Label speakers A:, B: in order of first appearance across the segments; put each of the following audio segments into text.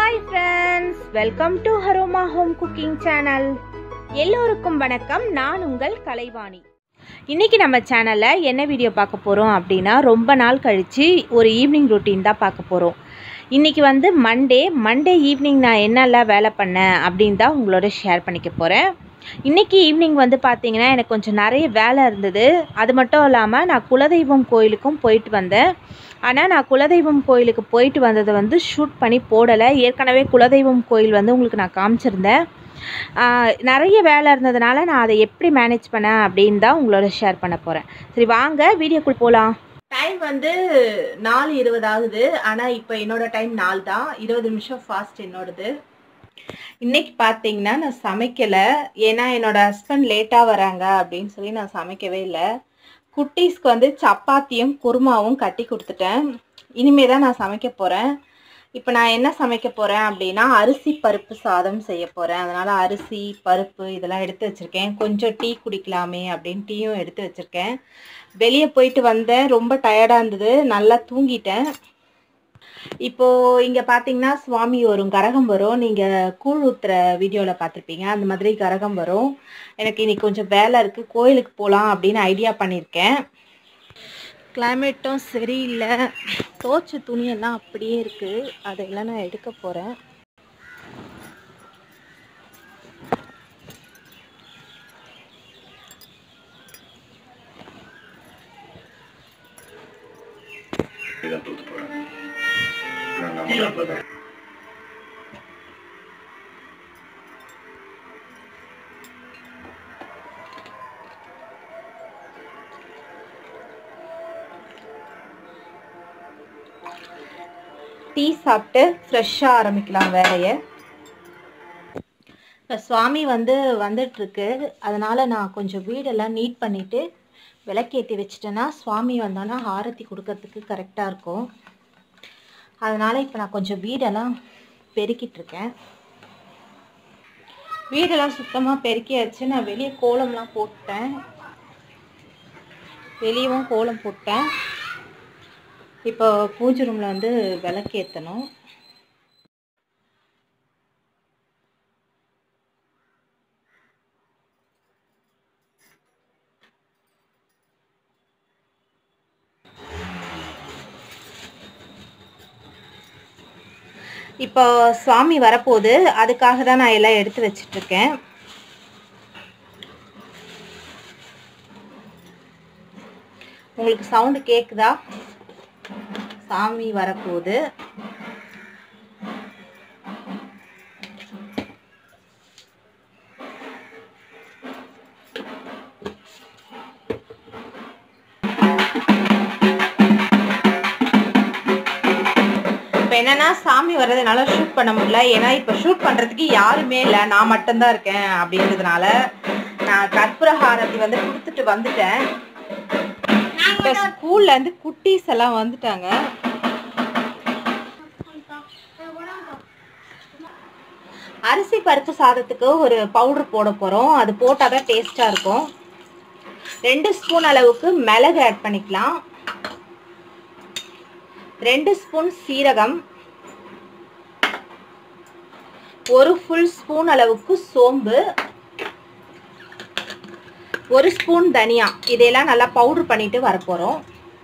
A: hi friends welcome to ஹரோமா home cooking channel எல்லோருக்கும் வணக்கம் நான் உங்கள் கலைவாணி இன்றைக்கி நம்ம சேனலில் என்ன வீடியோ பார்க்க போகிறோம் அப்படின்னா ரொம்ப நாள் கழித்து ஒரு ஈவினிங் ரொட்டீன் தான் பார்க்க போகிறோம் இன்றைக்கி வந்து மண்டே மண்டே ஈவினிங் நான் என்னெல்லாம் வேலை பண்ணேன் அப்படின்னு தான் உங்களோட ஷேர் பண்ணிக்க போகிறேன் இன்றைக்கி ஈவினிங் வந்து பார்த்தீங்கன்னா எனக்கு கொஞ்சம் நிறைய வேலை இருந்தது அது மட்டும் இல்லாமல் நான் குலதெய்வம் கோயிலுக்கும் போயிட்டு வந்தேன் ஆனால் நான் குலதெய்வம் கோயிலுக்கு போயிட்டு வந்ததை வந்து ஷூட் பண்ணி போடலை ஏற்கனவே குலதெய்வம் கோயில் வந்து உங்களுக்கு நான் காமிச்சிருந்தேன் ஆஹ் நிறைய வேலை இருந்ததுனால நான் அதை எப்படி மேனேஜ் பண்ணேன் அப்படின்னு தான் உங்களோட ஷேர் பண்ண போகிறேன் சரி வாங்க வீடியோக்குள் போகலாம்
B: டைம் வந்து நாலு இருபது ஆகுது ஆனா இப்போ என்னோட டைம் நாலு தான் இருபது நிமிஷம் ஃபாஸ்ட் என்னோடது இன்னைக்கு பார்த்தீங்கன்னா நான் சமைக்கல ஏன்னா என்னோட ஹஸ்பண்ட் லேட்டா வராங்க அப்படின்னு சொல்லி நான் சமைக்கவே இல்லை குட்டீஸ்க்கு வந்து சப்பாத்தியும் குருமாவும் கட்டி கொடுத்துட்டேன் இனிமே தான் நான் சமைக்க போறேன் இப்போ நான் என்ன சமைக்க போறேன் அப்படின்னா அரிசி பருப்பு சாதம் செய்ய போறேன் அதனால அரிசி பருப்பு இதெல்லாம் எடுத்து வச்சிருக்கேன் கொஞ்சம் டீ குடிக்கலாமே அப்படின்னு டீயும் எடுத்து வச்சிருக்கேன் வெளியே போயிட்டு வந்தேன் ரொம்ப டயர்டாக இருந்தது நல்லா தூங்கிட்டேன் இப்போ இங்க பாத்தீங்கன்னா சுவாமி வரும் கரகம் வரும் நீங்க கூழ் ஊத்துற வீடியோல பார்த்திருப்பீங்க அந்த மாதிரி கரகம் வரும் எனக்கு இன்னைக்கு கொஞ்சம் வேலை இருக்கு கோயிலுக்கு போகலாம் அப்படின்னு ஐடியா பண்ணியிருக்கேன் கிளைமேட்டும் சரியில்லை தோச்ச துணியெல்லாம் அப்படியே இருக்கு அதெல்லாம் நான் எடுக்க போறேன்
C: இதான் தூத்து போறேன் நம்ம
B: டீ சாப்பிட்டு ஃப்ரெஷ்ஷாக ஆரம்பிக்கலாம் வேலையை இப்போ சுவாமி வந்து வந்துட்டு இருக்கு அதனால நான் கொஞ்சம் வீடெல்லாம் நீட் பண்ணிட்டு விளக்கேற்றி வச்சிட்டேன்னா சுவாமி வந்தானா ஆரத்தி கொடுக்கறதுக்கு கரெக்டாக இருக்கும் அதனால இப்போ நான் கொஞ்சம் வீடெல்லாம் பெருக்கிட்டு இருக்கேன் வீடெல்லாம் சுத்தமாக பெருக்கியாச்சு நான் வெளியே கோலம்லாம் போட்டேன் வெளியவும் கோலம் போட்டேன் இப்போ பூஜை ரூமில் வந்து விளக்கேற்றணும் இப்போ சுவாமி வரப்போகுது அதுக்காக தான் நான் எல்லாம் எடுத்து வச்சிட்டு இருக்கேன் உங்களுக்கு சவுண்டு கேக்குதா சாமி வரப்போகுது இப்போ என்னன்னா சாமி வர்றதுனால ஷூட் பண்ண முடியல ஏன்னா இப்போ ஷூட் பண்றதுக்கு யாருமே இல்லை நான் மட்டும்தான் இருக்கேன் அப்படின்றதுனால நான் கற்பூர ஹாரதி வந்து கொடுத்துட்டு வந்துட்டேன் இப்போ ஸ்கூல்ல இருந்து குட்டீஸ் எல்லாம் வந்துட்டாங்க அரிசி பருப்பு சாதத்துக்கு ஒரு பவுடர் போட போறோம் அது போட்டால் தான் டேஸ்டா இருக்கும் ரெண்டு ஸ்பூன் அளவுக்கு மிளகு ஆட் பண்ணிக்கலாம் ரெண்டு ஸ்பூன் சீரகம் ஒரு ஃபுல் ஸ்பூன் அளவுக்கு சோம்பு ஒரு ஸ்பூன் தனியா இதையெல்லாம் நல்லா பவுடர் பண்ணிட்டு வரப்போறோம்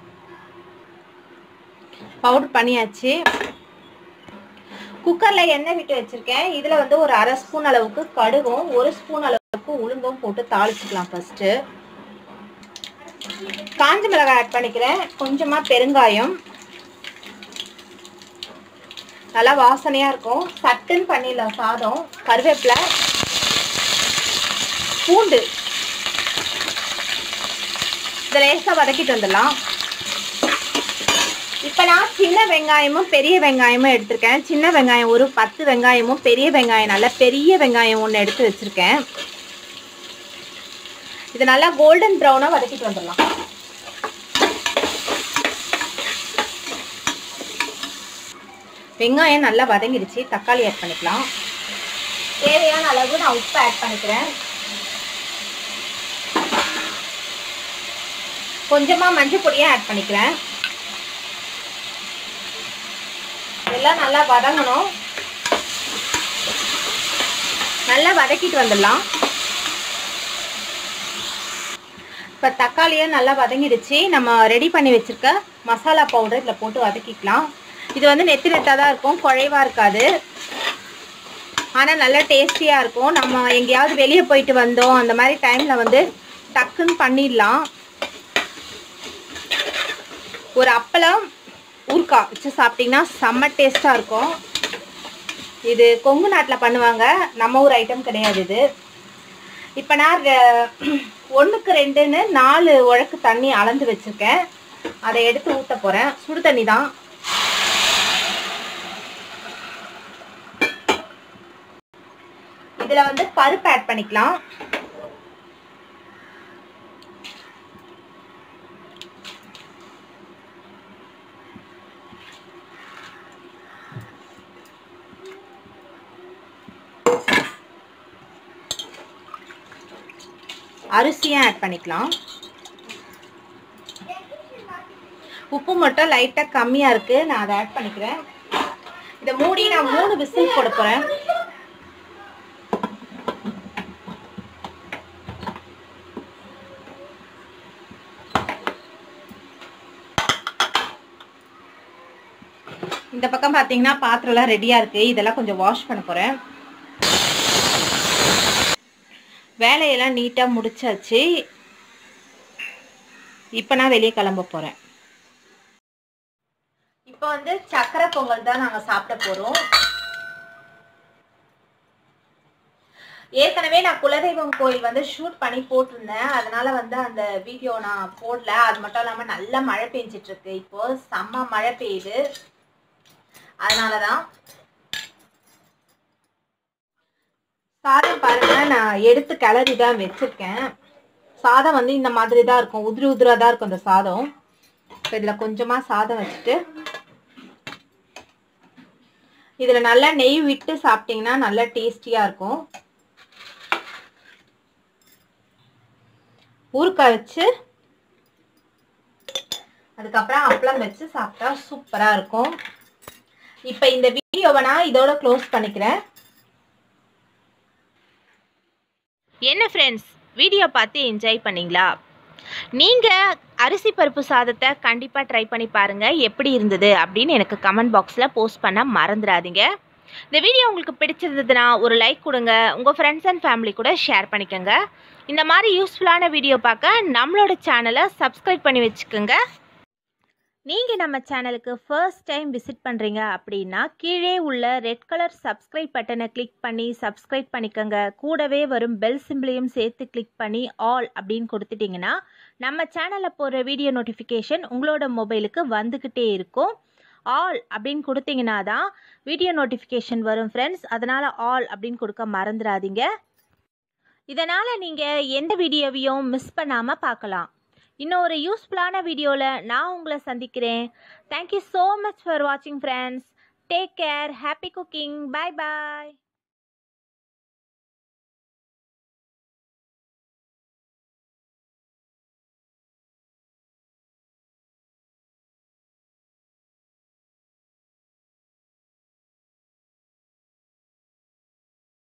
B: பவுடர் பண்ணியாச்சு குக்கர்ல எண்ணெய் விட்டு வச்சிருக்கேன் இதுல வந்து ஒரு அரை ஸ்பூன் அளவுக்கு கடுகும் ஒரு ஸ்பூன் அளவுக்கு உளுந்தும் போட்டு தாளிச்சுக்கலாம் ஃபர்ஸ்ட் காஞ்ச மிளகாய் ஆட் பண்ணிக்கிறேன் கொஞ்சமா பெருங்காயம் நல்லா வாசனையா இருக்கும் சட்டுன்னு பண்ணிடலாம் சாதம் கருவேப்பிலை பூண்டு இதை லேசாக வதக்கிட்டு வந்துடலாம் இப்போ நான் சின்ன வெங்காயமும் பெரிய வெங்காயமும் எடுத்திருக்கேன் சின்ன வெங்காயம் ஒரு பத்து வெங்காயமும் பெரிய வெங்காயம் நல்ல பெரிய வெங்காயம் ஒன்று எடுத்து வச்சிருக்கேன் இது நல்லா கோல்டன் ப்ரௌனாக வதக்கிட்டு வந்துடலாம் வெங்காயம் நல்லா வதங்கிடுச்சு தக்காளி ஆட் பண்ணிக்கலாம் தேவையான அளவு நான் உப்பு ஆட் பண்ணிக்கிறேன் கொஞ்சமா மஞ்சள் பொடியும் ஆட் பண்ணிக்கிறேன் எல்லாம் நல்லா வதங்கணும் நல்லா வதக்கிட்டு வந்துடலாம் இப்போ தக்காளியை நல்லா வதங்கிடுச்சு நம்ம ரெடி பண்ணி வச்சுருக்க மசாலா பவுடர் இதில் போட்டு வதக்கிக்கலாம் இது வந்து நெத்து நெத்தாக தான் இருக்கும் குழைவாக இருக்காது ஆனால் நல்லா டேஸ்டியாக இருக்கும் நம்ம எங்கேயாவது வெளியே போயிட்டு வந்தோம் அந்த மாதிரி டைமில் வந்து டக்குன்னு பண்ணிடலாம் ஒரு அப்பளம் ஊறுக்காய் வச்சு சாப்பிட்டிங்கன்னா செம்ம டேஸ்ட்டாக இருக்கும் இது கொங்கு நாட்டில் பண்ணுவாங்க நம்ம ஊர் ஐட்டம் கிடையாது இது இப்போ நான் ஒன்றுக்கு ரெண்டுன்னு நாலு உழக்கு தண்ணி அளந்து வச்சுருக்கேன் அதை எடுத்து ஊற்ற போகிறேன் சுடு தண்ணி தான் இதில் வந்து பருப்பு ஆட் பண்ணிக்கலாம் அரிசியும் ஆட் பண்ணிக்கலாம் உப்பு மட்டும் லைட்டாக கம்மியாக இருக்குது நான் அதை ஆட் பண்ணிக்கிறேன் இதை மூடி நான் மூணு விசில் போட போகிறேன் இந்த பக்கம் பார்த்தீங்கன்னா பாத்திரம்லாம் ரெடியாக இருக்குது இதெல்லாம் கொஞ்சம் வாஷ் பண்ண போகிறேன் வேலையெல்லாம் நீட்டாக முடிச்சாச்சு இப்போ நான் வெளியே கிளம்ப போகிறேன் இப்போ வந்து சக்கரை பொங்கல் தான் நாங்கள் சாப்பிட போகிறோம் ஏற்கனவே நான் குலதெய்வம் கோயில் வந்து ஷூட் பண்ணி போட்டிருந்தேன் அதனால வந்து அந்த வீடியோ நான் போடல அது மட்டும் இல்லாமல் நல்லா மழை பெஞ்சிட்டு இருக்கு இப்போ செம்ம மழை பெய்யுது அதனால தான் சாதம் பாருங்க நான் எடுத்து கிளறி தான் வச்சிருக்கேன் சாதம் வந்து இந்த மாதிரி தான் இருக்கும் உதிரி உதிராக தான் இருக்கும் இந்த சாதம் இப்போ இதில் கொஞ்சமாக சாதம் வச்சுட்டு இதில் நல்லா நெய் விட்டு சாப்பிட்டிங்கன்னா நல்லா டேஸ்டியாக இருக்கும் ஊறுக்காய் வச்சு அதுக்கப்புறம் அப்பளம் வச்சு சாப்பிட்டா சூப்பராக இருக்கும் இப்போ இந்த வீடியோவை நான் இதோட க்ளோஸ் பண்ணிக்கிறேன்
A: என்ன ஃப்ரெண்ட்ஸ் வீடியோ பார்த்து என்ஜாய் பண்ணீங்களா நீங்கள் அரிசி பருப்பு சாதத்தை கண்டிப்பாக ட்ரை பண்ணி பாருங்கள் எப்படி இருந்தது அப்படின்னு எனக்கு கமெண்ட் பாக்ஸில் போஸ்ட் பண்ண மறந்துடாதீங்க இந்த வீடியோ உங்களுக்கு பிடிச்சிருந்ததுன்னா ஒரு லைக் கொடுங்க உங்கள் ஃப்ரெண்ட்ஸ் அண்ட் ஃபேமிலி கூட ஷேர் பண்ணிக்கோங்க இந்த மாதிரி யூஸ்ஃபுல்லான வீடியோ பார்க்க நம்மளோட சேனலை சப்ஸ்கிரைப் பண்ணி வச்சுக்கோங்க நீங்கள் நம்ம சேனலுக்கு ஃபர்ஸ்ட் டைம் விசிட் பண்ணுறீங்க அப்படின்னா கீழே உள்ள ரெட் கலர் சப்ஸ்கிரைப் பட்டனை கிளிக் பண்ணி சப்ஸ்கிரைப் பண்ணிக்கோங்க கூடவே வரும் பெல் சிம்பிளையும் சேர்த்து கிளிக் பண்ணி ஆல் அப்படின்னு கொடுத்துட்டிங்கன்னா நம்ம சேனலில் போடுற வீடியோ நோட்டிஃபிகேஷன் உங்களோட மொபைலுக்கு வந்துக்கிட்டே இருக்கும் ஆல் அப்படின்னு கொடுத்தீங்கன்னா தான் வீடியோ நோட்டிஃபிகேஷன் வரும் ஃப்ரெண்ட்ஸ் அதனால் ஆல் அப்படின்னு கொடுக்க மறந்துடாதீங்க இதனால் நீங்கள் எந்த வீடியோவையும் மிஸ் பண்ணாமல் பார்க்கலாம் இன்னும் ஒரு யூஸ்ஃபுல்லான வீடியோவில் நான் உங்களை சந்திக்கிறேன் தேங்க்யூ ஸோ மச் ஃபார் வாட்சிங் friends take care happy cooking bye பாய்